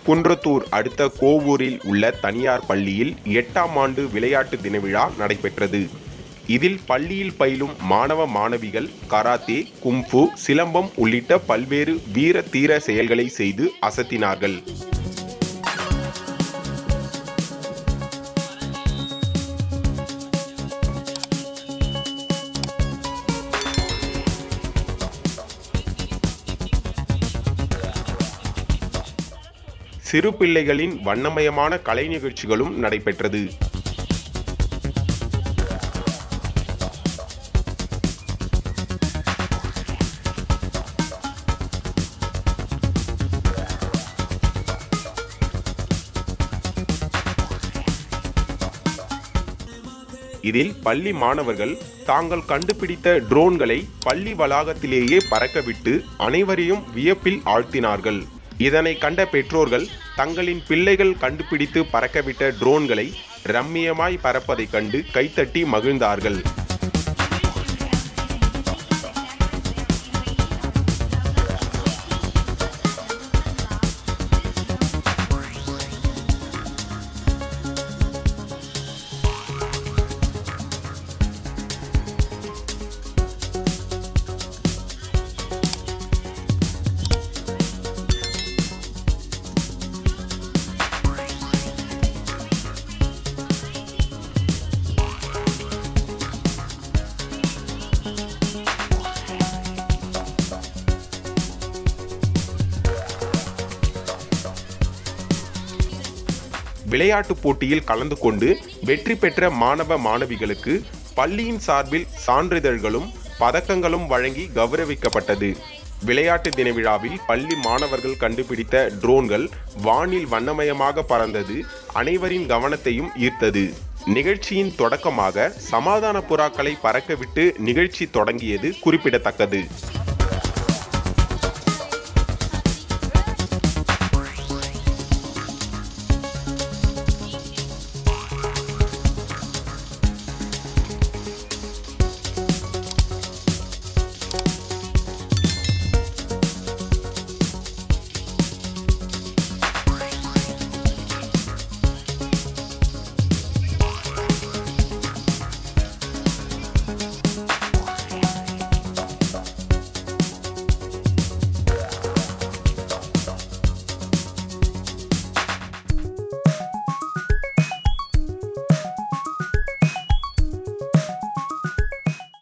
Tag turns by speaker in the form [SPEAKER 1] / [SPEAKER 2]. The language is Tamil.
[SPEAKER 1] குன்றத்தூர் அடுத்த கோவூரில் உள்ள தனியார் பள்ளியில் எட்டாம் ஆண்டு விளையாட்டு தின விழா நடைபெற்றது இதில் பள்ளியில் பயிலும் மாணவ மாணவிகள் கராத்தே கும்ஃபு சிலம்பம் உள்ளிட்ட பல்வேறு வீர தீர செயல்களை செய்து அசத்தினார்கள் சிறு பிள்ளைகளின் வண்ணமயமான கலை நிகழ்ச்சிகளும் நடைபெற்றது இதில் பள்ளி மாணவர்கள் தாங்கள் கண்டுபிடித்த ட்ரோன்களை பள்ளி வளாகத்திலேயே பறக்கவிட்டு அனைவரையும் வியப்பில் ஆழ்த்தினார்கள் இதனை கண்ட பெற்றோர்கள் தங்களின் பிள்ளைகள் கண்டுபிடித்து பறக்கவிட்ட ட்ரோன்களை ரம்மியமாய் பறப்பதைக் கண்டு கைத்தட்டி மகிழ்ந்தார்கள் விளையாட்டுப் போட்டியில் கலந்து கொண்டு வெற்றி பெற்ற மாணவ மாணவிகளுக்கு பள்ளியின் சார்பில் சான்றிதழ்களும் பதக்கங்களும் வழங்கி கௌரவிக்கப்பட்டது விளையாட்டு தின விழாவில் பள்ளி மாணவர்கள் கண்டுபிடித்த ட்ரோன்கள் வானில் வண்ணமயமாக பறந்தது அனைவரின் கவனத்தையும் ஈர்த்தது நிகழ்ச்சியின் தொடக்கமாக சமாதான புறாக்களை பறக்கவிட்டு நிகழ்ச்சி தொடங்கியது குறிப்பிடத்தக்கது